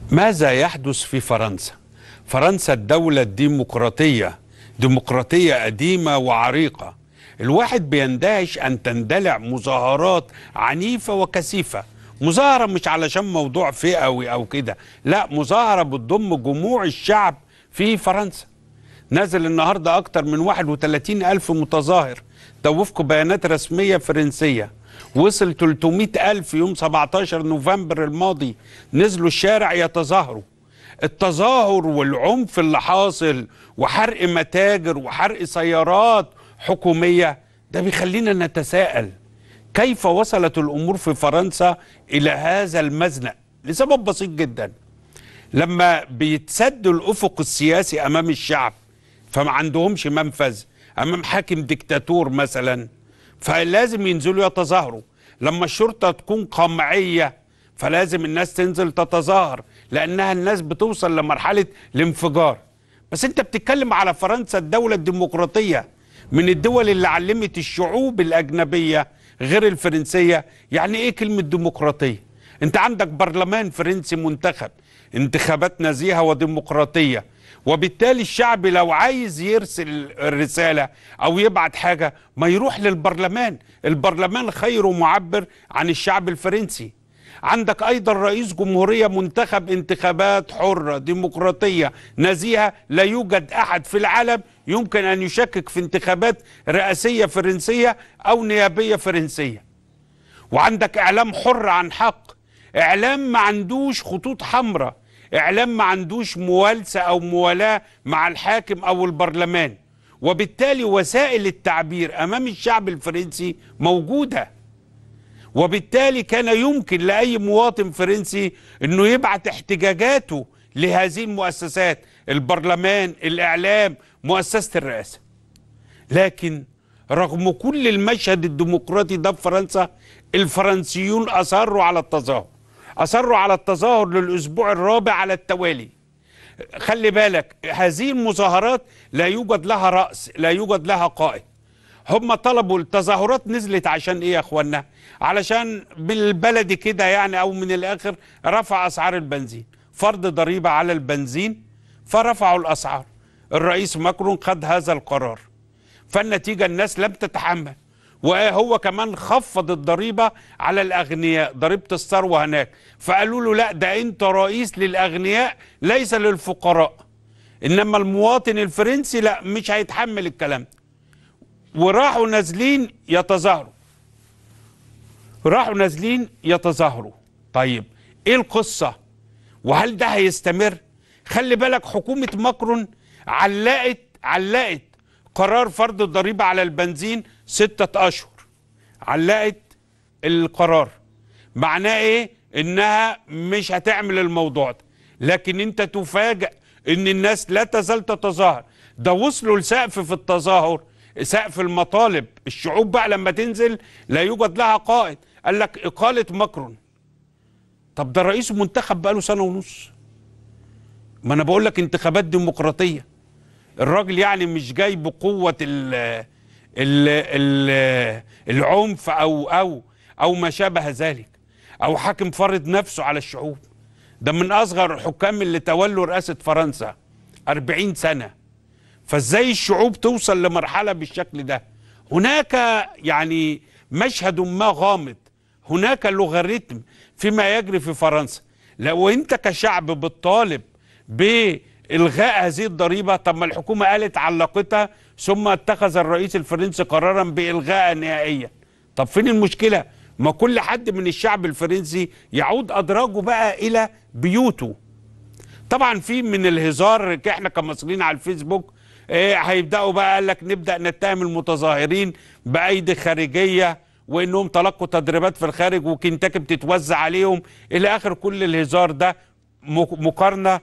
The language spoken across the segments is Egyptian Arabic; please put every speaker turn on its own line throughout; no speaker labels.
ماذا يحدث في فرنسا؟ فرنسا الدولة الديمقراطية ديمقراطية قديمة وعريقة الواحد بيندهش أن تندلع مظاهرات عنيفة وكثيفة مظاهرة مش علشان موضوع فئوي أو كده لا مظاهرة بتضم جموع الشعب في فرنسا نزل النهاردة أكتر من 31 ألف متظاهر ده وفق بيانات رسمية فرنسية وصل 300 ألف يوم 17 نوفمبر الماضي نزلوا الشارع يتظاهروا التظاهر والعنف اللي حاصل وحرق متاجر وحرق سيارات حكومية ده بيخلينا نتساءل كيف وصلت الأمور في فرنسا إلى هذا المزنق لسبب بسيط جدا لما بيتسد الأفق السياسي أمام الشعب فما عندهمش منفذ أمام حاكم ديكتاتور مثلا فلازم ينزلوا يتظاهروا لما الشرطة تكون قمعية فلازم الناس تنزل تتظاهر لأنها الناس بتوصل لمرحلة الانفجار بس انت بتتكلم على فرنسا الدولة الديمقراطية من الدول اللي علمت الشعوب الأجنبية غير الفرنسية يعني ايه كلمة ديمقراطية انت عندك برلمان فرنسي منتخب انتخابات نزيهة وديمقراطية وبالتالي الشعب لو عايز يرسل الرسالة أو يبعت حاجة ما يروح للبرلمان البرلمان خير معبر عن الشعب الفرنسي عندك أيضا رئيس جمهورية منتخب انتخابات حرة ديمقراطية نزيهة لا يوجد أحد في العالم يمكن أن يشكك في انتخابات رئاسية فرنسية أو نيابية فرنسية وعندك إعلام حر عن حق إعلام ما عندوش خطوط حمراء إعلام ما عندوش موالسة أو موالاة مع الحاكم أو البرلمان وبالتالي وسائل التعبير أمام الشعب الفرنسي موجودة وبالتالي كان يمكن لأي مواطن فرنسي أنه يبعت احتجاجاته لهذه المؤسسات البرلمان الإعلام مؤسسة الرئاسة لكن رغم كل المشهد الديمقراطي ده في فرنسا الفرنسيون أصروا على التظاهر أصروا على التظاهر للأسبوع الرابع على التوالي خلي بالك هذه المظاهرات لا يوجد لها رأس لا يوجد لها قائد هم طلبوا التظاهرات نزلت عشان ايه يا اخوانا علشان بالبلدي كده يعني او من الاخر رفع اسعار البنزين فرض ضريبة على البنزين فرفعوا الاسعار الرئيس ماكرون خد هذا القرار فالنتيجة الناس لم تتحمل وهو كمان خفض الضريبة على الأغنياء ضريبة الثروة هناك فقالوا له لا ده أنت رئيس للأغنياء ليس للفقراء إنما المواطن الفرنسي لا مش هيتحمل الكلام ده وراحوا نازلين يتظاهروا راحوا نازلين يتظاهروا طيب ايه القصة وهل ده هيستمر خلي بالك حكومة ماكرون علقت علقت قرار فرض الضريبة على البنزين ستة أشهر علقت القرار معناه ايه انها مش هتعمل الموضوع ده لكن انت تفاجأ ان الناس لا تزال تتظاهر ده وصلوا لسقف في التظاهر سقف المطالب الشعوب بقى لما تنزل لا يوجد لها قائد قال لك إقالة ماكرون طب ده رئيس منتخب بقاله سنة ونص ما أنا بقول لك انتخابات ديمقراطية الراجل يعني مش جاي بقوة ال ال ال العنف أو أو أو ما شابه ذلك أو حاكم فرض نفسه على الشعوب ده من أصغر الحكام اللي تولوا رئاسة فرنسا 40 سنة فازاي الشعوب توصل لمرحلة بالشكل ده هناك يعني مشهد ما غامض هناك لوغاريتم فيما يجري في فرنسا لو انت كشعب بتطالب بإلغاء هذه الضريبة طب ما الحكومة قالت علقتها ثم اتخذ الرئيس الفرنسي قرارا بإلغائها نهائيا طب فين المشكلة ما كل حد من الشعب الفرنسي يعود أدراجه بقى إلى بيوته طبعا في من الهزار احنا كمصريين على الفيسبوك إيه هيبداوا بقى قال لك نبدا نتهم المتظاهرين بايدي خارجيه وانهم تلقوا تدريبات في الخارج وكنتاكي بتتوزع عليهم الى اخر كل الهزار ده مقارنه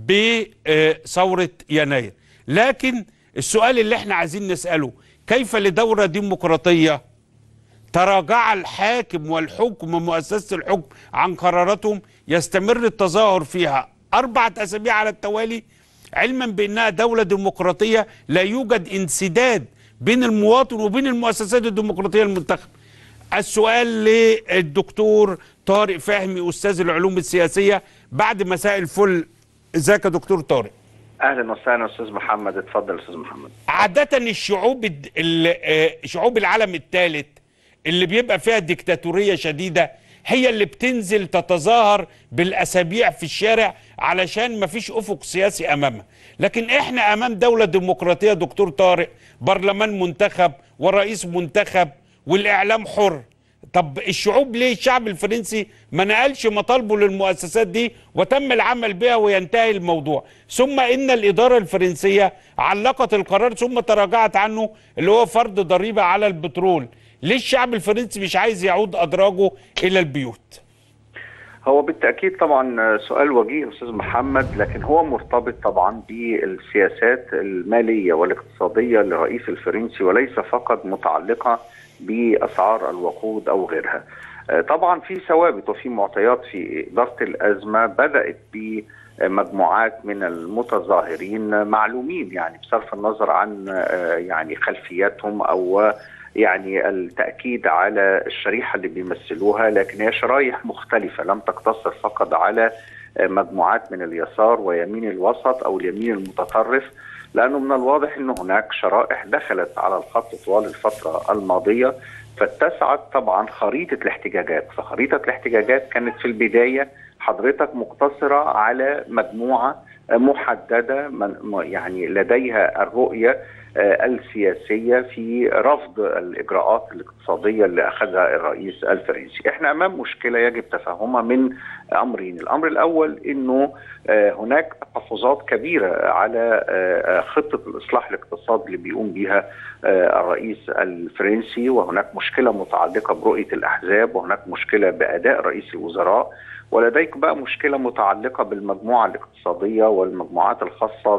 بثوره يناير لكن السؤال اللي احنا عايزين نساله كيف لدوره ديمقراطيه تراجع الحاكم والحكم مؤسسه الحكم عن قراراتهم يستمر التظاهر فيها اربعه اسابيع على التوالي علما بانها دوله ديمقراطيه لا يوجد انسداد بين المواطن وبين المؤسسات الديمقراطيه المنتخبه. السؤال للدكتور طارق فهمي استاذ العلوم السياسيه بعد مساء الفل ازيك يا دكتور طارق
اهلا وسهلا استاذ محمد اتفضل استاذ محمد
عادة الشعوب الد- ال- آه، شعوب العالم الثالث اللي بيبقى فيها ديكتاتورية شديدة هي اللي بتنزل تتظاهر بالأسابيع في الشارع علشان مفيش أفق سياسي أمامها لكن إحنا أمام دولة ديمقراطية دكتور طارق برلمان منتخب ورئيس منتخب والإعلام حر طب الشعوب ليه الشعب الفرنسي ما نقلش مطالبه للمؤسسات دي وتم العمل بها وينتهي الموضوع ثم ان الاداره الفرنسيه علقت القرار ثم تراجعت عنه اللي هو فرض ضريبه على البترول ليه الشعب الفرنسي مش عايز يعود ادراجه الى البيوت
هو بالتاكيد طبعا سؤال وجيه استاذ محمد لكن هو مرتبط طبعا بالسياسات الماليه والاقتصاديه للرئيس الفرنسي وليس فقط متعلقه باسعار الوقود او غيرها. آه، طبعا في ثوابت وفي معطيات في اداره الازمه بدات بمجموعات من المتظاهرين معلومين يعني بصرف النظر عن آه، يعني خلفياتهم او يعني التأكيد على الشريحة اللي بيمثلوها لكن هي شرايح مختلفة لم تقتصر فقط على مجموعات من اليسار ويمين الوسط أو اليمين المتطرف لأنه من الواضح أن هناك شرائح دخلت على الخط طوال الفترة الماضية فاتسعت طبعا خريطة الاحتجاجات فخريطة الاحتجاجات كانت في البداية حضرتك مقتصرة على مجموعة محددة من يعني لديها الرؤية آه، السياسية في رفض الإجراءات الاقتصادية اللي أخذها الرئيس الفرنسي احنا أمام مشكلة يجب تفهمها من أمرين الأمر الأول أنه آه، هناك تحفظات كبيرة على آه، خطة الإصلاح الاقتصادي اللي بيقوم بها آه، الرئيس الفرنسي وهناك مشكلة متعلقة برؤية الأحزاب وهناك مشكلة بأداء رئيس الوزراء ولديك بقى مشكله متعلقه بالمجموعه الاقتصاديه والمجموعات الخاصه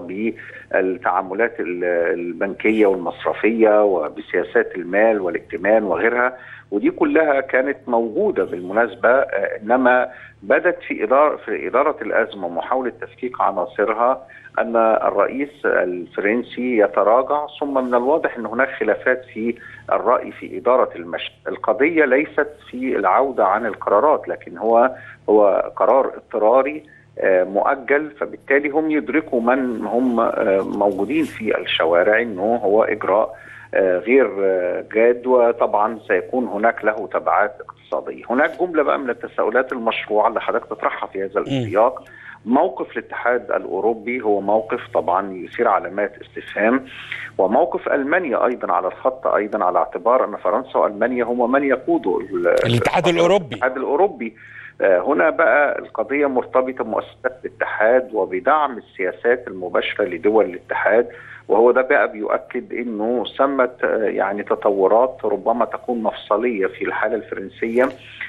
بالتعاملات ال- البنكيه والمصرفيه وبسياسات المال والائتمان وغيرها ودي كلها كانت موجوده بالمناسبه آه، انما بدت في اداره في اداره الازمه ومحاوله تفكيك عناصرها ان الرئيس الفرنسي يتراجع ثم من الواضح ان هناك خلافات في الراي في اداره المشهد، القضيه ليست في العوده عن القرارات لكن هو هو قرار اضطراري آه، مؤجل فبالتالي هم يدركوا من هم آه، موجودين في الشوارع انه هو اجراء آه، غير آه، جاد وطبعا سيكون هناك له تبعات اقتصاديه، هناك جمله بقى من التساؤلات المشروعه اللي حضرتك تطرحها في هذا السياق موقف الاتحاد الاوروبي هو موقف طبعا يثير علامات استفهام وموقف المانيا ايضا على الخط ايضا على اعتبار ان فرنسا والمانيا هما من يقودوا ال-
الاتحاد الأوروبي.
الاتحاد الاوروبي آه، هنا بقى القضيه مرتبطه بمؤسسات الاتحاد وبدعم السياسات المباشره لدول الاتحاد وهو ده بقى بيؤكد انه ثمت آه، يعني تطورات ربما تكون مفصليه في الحاله الفرنسيه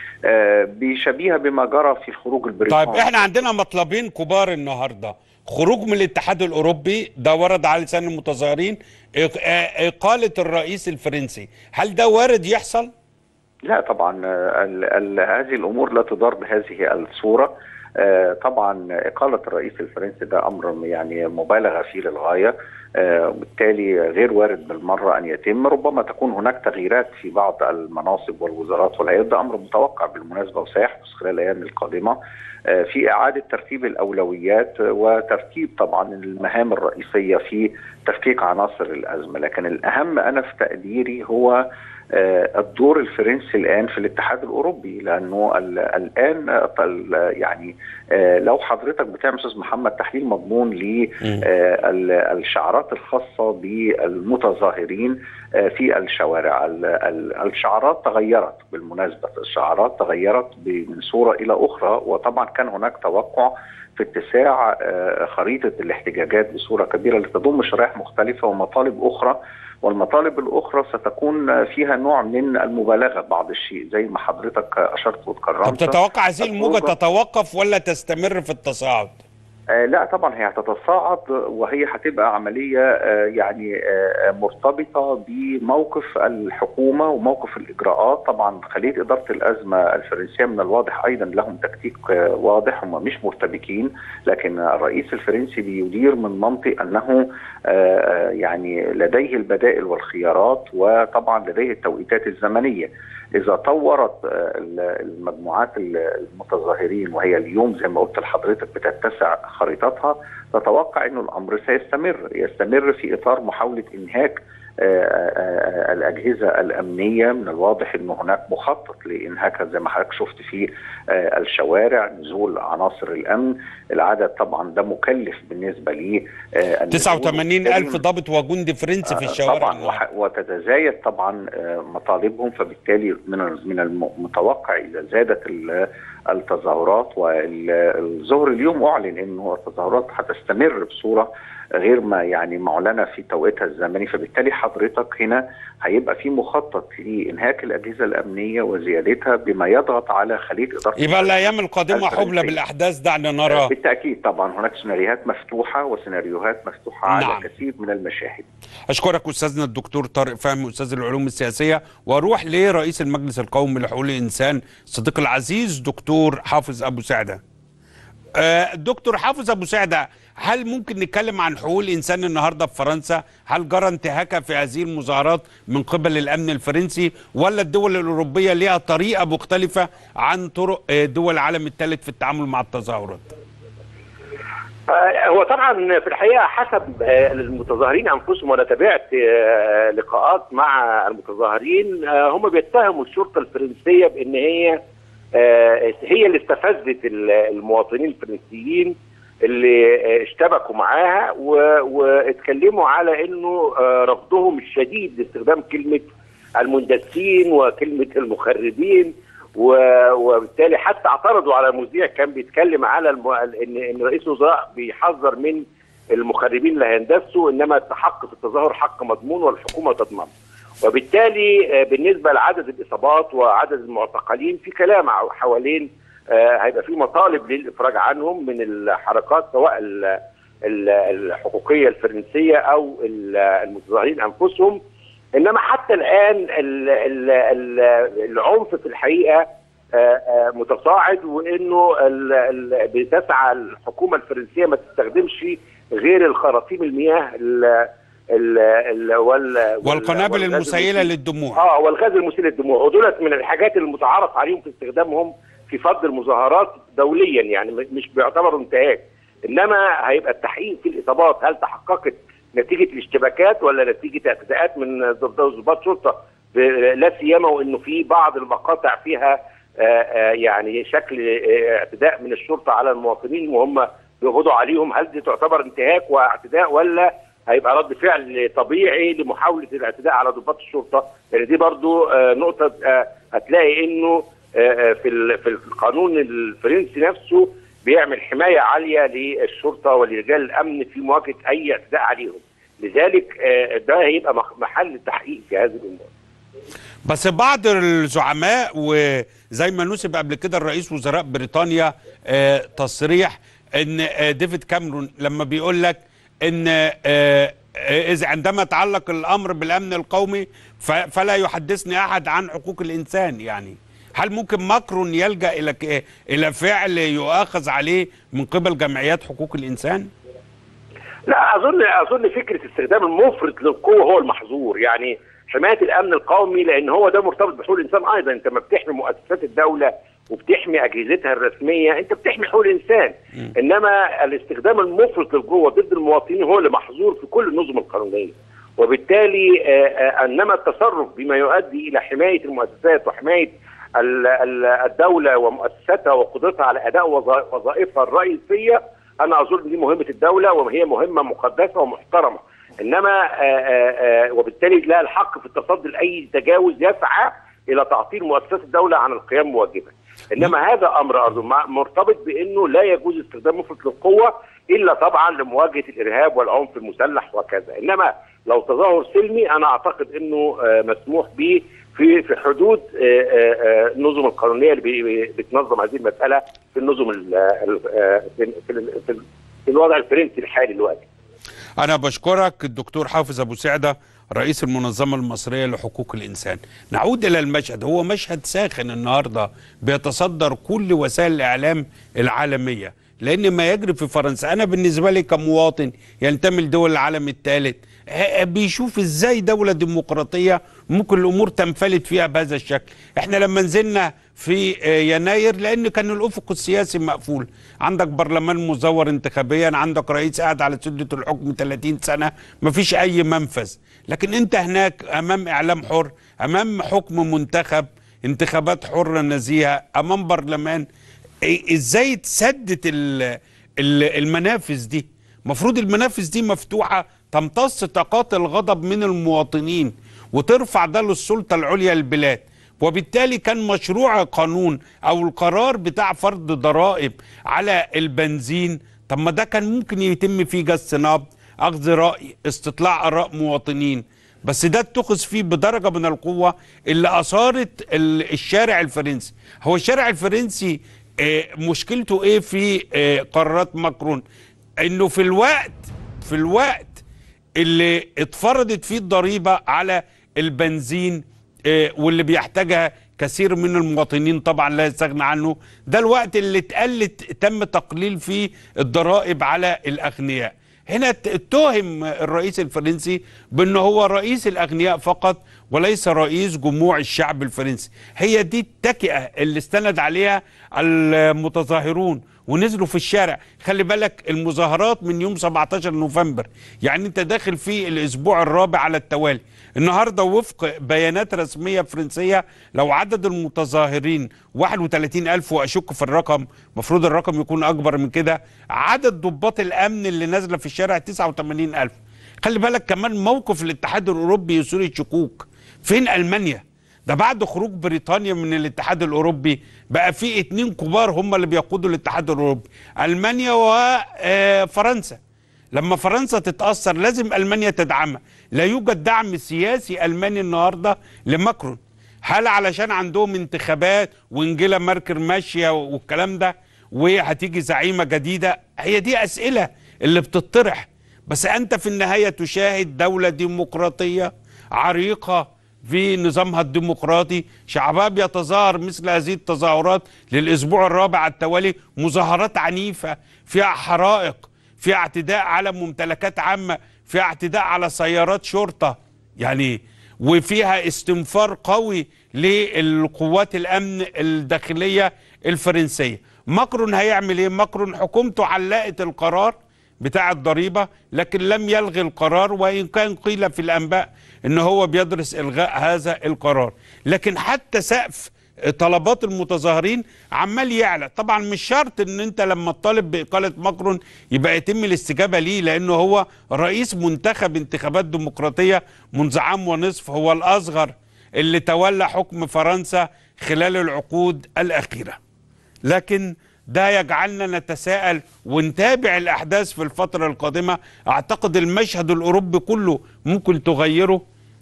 آه، بشبيهه بما جرى في الخروج البريطاني
طيب احنا عندنا مطلبين كبار النهارده خروج من الاتحاد الاوروبي ده ورد على لسان المتظاهرين إق- آه، اقاله الرئيس الفرنسي هل ده وارد يحصل
لا طبعا آه، ال ال هذه الامور لا تدار بهذه الصوره آه، طبعا اقاله الرئيس الفرنسي ده امر يعني مبالغه فيه للغايه آه، وبالتالي غير وارد بالمره ان يتم ربما تكون هناك تغييرات في بعض المناصب والوزارات والهيئات ده امر متوقع بالمناسبه وسيحدث خلال الايام القادمه آه، في اعاده ترتيب الاولويات آه، وترتيب طبعا المهام الرئيسيه في تفكيك عناصر الازمه لكن الاهم انا في تقديري هو آه، الدور الفرنسي الان في الاتحاد الاوروبي لانه ال- الان آه، ال- يعني آه، لو حضرتك بتعمل استاذ محمد تحليل مضمون للشعارات الخاصه بالمتظاهرين آه، في الشوارع ال- ال- الشعارات تغيرت بالمناسبه الشعارات تغيرت ب- من صوره الى اخرى وطبعا كان هناك توقع في اتساع آه، خريطه الاحتجاجات بصوره كبيره لتضم شرائح مختلفه ومطالب اخرى والمطالب الاخرى ستكون فيها نوع من المبالغه بعض الشيء زي ما حضرتك اشرت
طب
وتكرمت
تتوقع هذه الموجه
الخروج-
تتوقف ولا تستمر في التصاعد
آه لا طبعا هي هتتصاعد وهي هتبقى عمليه آه يعني آه مرتبطه بموقف الحكومه وموقف الاجراءات طبعا خليه اداره الازمه الفرنسيه من الواضح ايضا لهم تكتيك آه واضح هم مش مرتبكين لكن الرئيس الفرنسي بيدير من منطق انه آه يعني لديه البدائل والخيارات وطبعا لديه التوقيتات الزمنيه اذا طورت المجموعات المتظاهرين وهي اليوم زي ما قلت لحضرتك بتتسع خريطتها تتوقع انه الامر سيستمر يستمر في اطار محاوله انهاك الاجهزه الامنيه من الواضح ان هناك مخطط لانهاكها زي ما حضرتك شفت في الشوارع نزول عناصر الامن العدد طبعا ده مكلف بالنسبه لي
89 الف ضابط وجندي فرنسي في الشوارع
طبعا وتتزايد طبعا مطالبهم فبالتالي من من المتوقع اذا زادت التظاهرات والظهر اليوم اعلن انه التظاهرات هتستمر بصوره غير ما يعني معلنه في توقيتها الزمني فبالتالي حضرتك هنا هيبقى في مخطط لانهاك الاجهزه الامنيه وزيادتها بما يضغط على خليه اداره
يبقى الايام القادمه حبلى بالاحداث دعنا نراه
بالتاكيد طبعا هناك سيناريوهات مفتوحه وسيناريوهات مفتوحه نعم. على كثير من المشاهد
اشكرك استاذنا الدكتور طارق فهمي استاذ العلوم السياسيه واروح لرئيس المجلس القومي لحقوق الانسان صديق العزيز دكتور حافظ ابو سعده آه دكتور حافظ ابو سعده هل ممكن نتكلم عن حقوق الانسان النهارده في فرنسا؟ هل جرى انتهاكها في هذه المظاهرات من قبل الامن الفرنسي ولا الدول الاوروبيه ليها طريقه مختلفه عن طرق دول العالم الثالث في التعامل مع التظاهرات؟
هو طبعا في الحقيقه حسب المتظاهرين انفسهم وانا تابعت لقاءات مع المتظاهرين هم بيتهموا الشرطه الفرنسيه بان هي هي اللي استفزت المواطنين الفرنسيين اللي اشتبكوا معاها واتكلموا على انه رفضهم الشديد لاستخدام كلمه المندسين وكلمه المخربين وبالتالي حتى اعترضوا على مذيع كان بيتكلم على المو... ان ان رئيس الوزراء بيحذر من المخربين اللي هيندسوا انما الحق في التظاهر حق مضمون والحكومه تضمنه. وبالتالي بالنسبه لعدد الاصابات وعدد المعتقلين في كلام حوالين هيبقى في مطالب للافراج عنهم من الحركات سواء الحقوقيه الفرنسيه او المتظاهرين انفسهم انما حتى الان العنف في الحقيقه متصاعد وانه بتسعى الحكومه الفرنسيه ما تستخدمش غير الخراطيم المياه ال ال ال وال
والقنابل المسيله للدموع
اه والغاز المسيل للدموع ودولت من الحاجات المتعارف عليهم في استخدامهم في فض المظاهرات دوليا يعني مش بيعتبروا انتهاك انما هيبقى التحقيق في الاصابات هل تحققت نتيجه الاشتباكات ولا نتيجه اعتداءات من ضباط شرطه لا سيما وانه في بعض المقاطع فيها آآ آآ يعني شكل اعتداء من الشرطه على المواطنين وهم بيقبضوا عليهم هل دي تعتبر انتهاك واعتداء ولا هيبقى رد فعل طبيعي لمحاوله الاعتداء على ضباط الشرطه لان دي برضو نقطه هتلاقي انه في في القانون الفرنسي نفسه بيعمل حمايه عاليه للشرطه ولرجال الامن في مواجهه اي اعتداء عليهم لذلك ده هيبقى محل تحقيق في هذه الامور
بس بعض الزعماء وزي ما نسب قبل كده الرئيس وزراء بريطانيا تصريح ان ديفيد كاميرون لما بيقول لك ان اذا عندما تعلق الامر بالامن القومي فلا يحدثني احد عن حقوق الانسان يعني هل ممكن ماكرون يلجا الى الى فعل يؤاخذ عليه من قبل جمعيات حقوق الانسان؟
لا اظن اظن فكره استخدام المفرط للقوه هو المحظور يعني حمايه الامن القومي لان هو ده مرتبط بحقوق الانسان ايضا انت ما بتحمي مؤسسات الدوله وبتحمي اجهزتها الرسميه انت بتحمي حقوق الانسان م. انما الاستخدام المفرط للقوه ضد المواطنين هو اللي محظور في كل النظم القانونيه وبالتالي انما التصرف بما يؤدي الى حمايه المؤسسات وحمايه الدوله ومؤسساتها وقدرتها على اداء وظائفها الرئيسيه انا اظن دي مهمه الدوله وهي مهمه مقدسه ومحترمه انما آآ آآ وبالتالي لا الحق في التصدي لاي تجاوز يسعى الى تعطيل مؤسسات الدوله عن القيام بواجبها انما هذا امر ارض مرتبط بانه لا يجوز استخدام مفرط للقوه الا طبعا لمواجهه الارهاب والعنف المسلح وكذا انما لو تظاهر سلمي انا اعتقد انه مسموح به في في حدود النظم القانونيه اللي بتنظم هذه المساله في النظم في, في, في الوضع الفرنسي الحالي دلوقتي.
انا بشكرك الدكتور حافظ ابو سعده رئيس المنظمه المصريه لحقوق الانسان. نعود الى المشهد هو مشهد ساخن النهارده بيتصدر كل وسائل الاعلام العالميه لان ما يجري في فرنسا انا بالنسبه لي كمواطن ينتمي لدول العالم الثالث آه، بيشوف ازاي دولة ديمقراطية ممكن الامور تنفلت فيها بهذا الشكل احنا لما نزلنا في آه، يناير لان كان الافق السياسي مقفول عندك برلمان مزور انتخابيا عندك رئيس قاعد على سدة الحكم 30 سنة مفيش اي منفذ لكن انت هناك امام اعلام حر امام حكم منتخب انتخابات حرة نزيهة امام برلمان إيه- ازاي تسدد ال- ال- المنافذ دي مفروض المنافذ دي مفتوحة تمتص طاقات الغضب من المواطنين وترفع ده للسلطة العليا للبلاد وبالتالي كان مشروع قانون او القرار بتاع فرض ضرائب على البنزين طب ما ده كان ممكن يتم فيه جس نبض اخذ راي استطلاع اراء مواطنين بس ده اتخذ فيه بدرجه من القوه اللي اثارت ال- الشارع الفرنسي هو الشارع الفرنسي آه، مشكلته ايه في آه، قرارات ماكرون انه في الوقت في الوقت اللي اتفرضت فيه الضريبه على البنزين آه، واللي بيحتاجها كثير من المواطنين طبعا لا يستغنى عنه ده الوقت اللي اتقلت تم تقليل فيه الضرائب على الاغنياء هنا ت- اتهم الرئيس الفرنسي بانه هو رئيس الاغنياء فقط وليس رئيس جموع الشعب الفرنسي هي دي التكئه اللي استند عليها المتظاهرون ونزلوا في الشارع خلي بالك المظاهرات من يوم 17 نوفمبر يعني انت داخل في الاسبوع الرابع على التوالي النهارده وفق بيانات رسميه فرنسيه لو عدد المتظاهرين 31 ألف واشك في الرقم المفروض الرقم يكون اكبر من كده عدد ضباط الامن اللي نازله في الشارع 89 ألف خلي بالك كمان موقف الاتحاد الاوروبي يثير الشكوك فين المانيا ده بعد خروج بريطانيا من الاتحاد الاوروبي بقى في اتنين كبار هم اللي بيقودوا الاتحاد الاوروبي المانيا وفرنسا لما فرنسا تتاثر لازم المانيا تدعمها لا يوجد دعم سياسي الماني النهارده لماكرون هل علشان عندهم انتخابات وانجيلا ماركر ماشيه والكلام ده وهتيجي زعيمه جديده هي دي اسئله اللي بتطرح بس انت في النهايه تشاهد دوله ديمقراطيه عريقه في نظامها الديمقراطي شعبها بيتظاهر مثل هذه التظاهرات للاسبوع الرابع على التوالي مظاهرات عنيفه فيها حرائق فيها اعتداء على ممتلكات عامه فيها اعتداء على سيارات شرطه يعني وفيها استنفار قوي للقوات الامن الداخليه الفرنسيه ماكرون هيعمل ايه ماكرون حكومته علقت القرار بتاع الضريبه لكن لم يلغي القرار وان كان قيل في الانباء ان هو بيدرس الغاء هذا القرار لكن حتى سقف طلبات المتظاهرين عمال يعلى طبعا مش شرط ان انت لما تطالب باقاله ماكرون يبقى يتم الاستجابه ليه لانه هو رئيس منتخب انتخابات ديمقراطيه منذ عام ونصف هو الاصغر اللي تولى حكم فرنسا خلال العقود الاخيره لكن ده يجعلنا نتساءل ونتابع الاحداث في الفتره القادمه اعتقد المشهد الاوروبي كله ممكن تغيره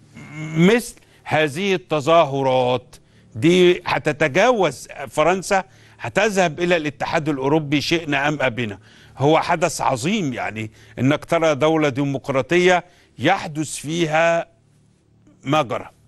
مثل هذه التظاهرات دي هتتجاوز فرنسا هتذهب الى الاتحاد الاوروبي شئنا ام ابنا هو حدث عظيم يعني انك ترى دوله ديمقراطيه يحدث فيها ما جرى